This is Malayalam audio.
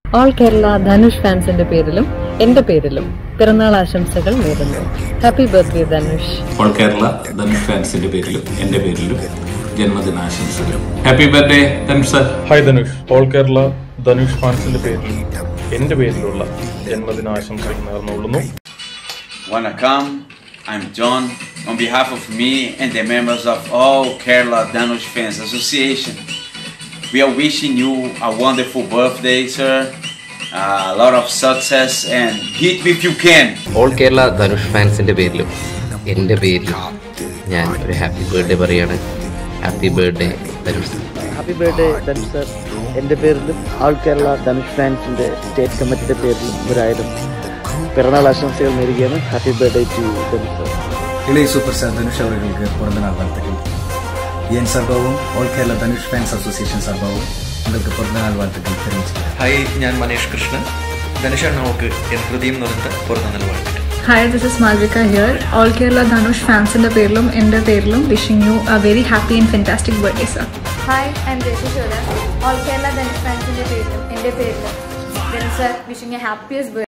ഓൾ കേരള ധനുഷ് ഫാൻസിന്റെ പേരിലും എന്റെ പേരിലും പിറന്നാൾ ആശംസകൾ നേരുന്നു happy birthday Dhanush all Kerala Dhanush ഫാൻസിന്റെ പേരിലും എന്റെ പേരിലും ജന്മദിനാശംസകൾ happy birthday Dhanush sir hi Dhanush all Kerala Dhanush ഫാൻസിന്റെ പേരിൽ എന്റെ പേരിലുള്ള ജന്മദിനാശംസകൾ നേർന്നുകൊള്ളുന്നു Wanakam, I'm John. On behalf of me and the members of all Kerala Danush Fans Association, we are wishing you a wonderful birthday, sir. a lot of success and hit me if you can. All Kerala Dhanush ഫാൻസിന്റെ പേരിലും എൻ്റെ പേരിലും ഞാൻ ഒരു ഹാപ്പി ബർത്ത്ഡേ പറയാണ് happy birthday Dhanush happy birthday Dhanush sir എൻ്റെ പേരിലും ആൾ കേരള ധനുഷ് ഫാൻസിൻ്റെ സ്റ്റേറ്റ് കമ്മിറ്റിയുടെ പേരിലും ഒരായിരം പിറന്നാൾ ആശംസകൾ നേരുകയാണ് happy birthday to Dhanush sir இளைய சூப்பர் ஸ்டார் தனுஷ் அவர்களுக்கு பிறந்த நாள் வாழ்த்துக்கள் என் சார்பாகவும் all Kerala Dhanush fans association சார்பாகவும் உங்களுக்கு பிறந்த நாள் வாழ்த்துக்கள் தெரிவிச்சுக்கிறேன் ഹായ് ഞാൻ മനേഷ് കൃഷ്ണൻ ധനുഷണ്ണവർക്ക് എൻ ഹൃദയം നിറഞ്ഞ പുറത്തുനിന്ന് വാഴ്ത്തിട്ട് hi this is Malavika here all Kerala Dhanush ഫാൻസിൻ്റെ പേരിലും എൻ്റെ പേരിലും wishing you a very happy and fantastic birthday sir hi I'm Jayasree Sodhan all Kerala Dhanush ഫാൻസിൻ്റെ പേരിലും എൻ്റെ പേരിലും Dhanush sir wishing a happiest